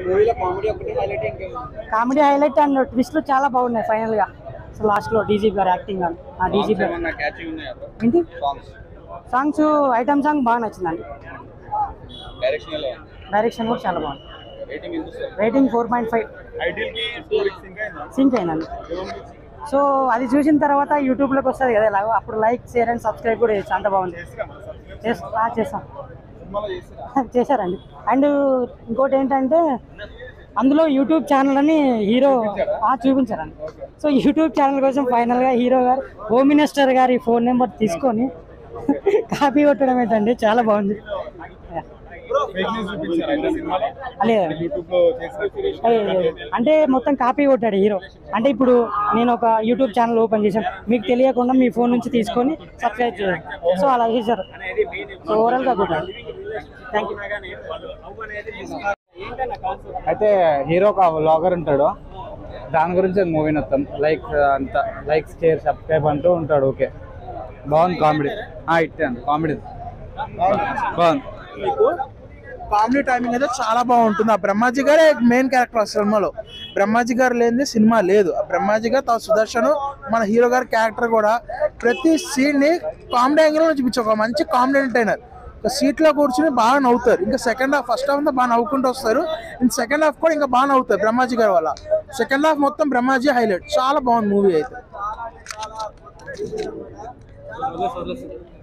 మూవీలో కామెడీ ఒకటి హైలైట్ ఇంకేమో కామెడీ హైలైట్ అండ్ ట్విస్ట్లు చాలా బాగున్నాయి ఫైనల్ గా సో లాస్ట్ లో డీజీపీ గారు యాక్టింగ్ కానీ ఆ డీజీపీ ఏమన్నా క్యాచింగ్ ఉన్నాయా ఏంటి సాంగ్స్ సాంగ్స్ ఐటమ్ సాంగ్ బాగా నచ్చిందండి డైరెక్షన్ ఎలా డైరెక్షన్ కూడా చాలా బాగుంది రేటింగ్ ఎంత ఇస్తారు rating four point five ideal కి స్టోరీకి సింక్ అయిందా సింక్ అయిందండి సో అది చూసిన తర్వాత యూట్యూబ్లోకి వస్తుంది కదా ఎలాగో అప్పుడు లైక్ షేర్ అండ్ సబ్స్క్రైబ్ కూడా చేయొచ్చు అంత బాగుంది చేస్- ఆ, చేస్తాం సినిమాలో చేస్తారా చేశారండి అండ్ ఇంకోటి ఏంటంటే అందులో యూట్యూబ్ ఛానల్ అని హీరో ఆ, చూపించారండి సో యూట్యూబ్ ఛానల్ కోసం ఫైనల్గా హీరో గారు హోమ్ మినిస్టర్ గారి ఫోన్ నెంబర్ తీసుకొని కాపీ కొట్టడం ఏంటండి చాలా బాగుంది ఫేక్ న్యూస్ చూపించారా అయితే సినిమాలో అలే యూట్యూబ్ లో చేసిన అదే, అంటే మొత్తం కాపీ కొట్టాడు హీరో అంటే ఇప్పుడు నేను ఒక యూట్యూబ్ ఛానల్ ఓపెన్ చేశాను మీకు తెలియకుండా మీ ఫోన్ నుంచి తీసుకొని సబ్స్క్రైబ్ చేయాలి సో అలా చేశారు సో ఓవరాల్గా కొట్టాడు థ్యాంక్ యూ అయితే హీరో ఒక వ్లాగర్ ఉంటాడు దాని గురించి మూవీ మొత్తం లైక్ అంత లైక్ షేర్ సబ్స్క్రైబ్ అంటూ ఉంటాడు ఓకే బాగుంది కామెడీ ఇట్టాను కామెడీ బాగుంది మీకు కామెడీ టైమింగ్ అయితే చాలా బాగుంటుంది ఆ బ్రహ్మాజీ గారే మెయిన్ క్యారెక్టర్ ఆ సినిమాలో బ్రహ్మాజీ గారు లేనిది సినిమా లేదు ఆ బ్రహ్మాజీ గారు తా సుదర్శన్ మన హీరో గారి క్యారెక్టర్ కూడా ప్రతి సీన్ ని కామెడీ యాంగిల్ లో చూపించారు ఒక మంచి కామెడీ ఎంటర్టైనర్ ఒక సీట్ లో కూర్చుని బాగా నవ్వుతారు ఇంకా సెకండ్ హాఫ్ ఫస్ట్ హాఫ్ అంతా బాగా నవ్వుకుంటూ వస్తారు ఇంకా సెకండ్ హాఫ్ కూడా ఇంకా బాగా నవ్వుతారు బ్రహ్మాజీ గారి వల్ల సెకండ్ హాఫ్ మొత్తం బ్రహ్మాజీ హైలైట్ చాలా బాగుంది మూవీ అయితే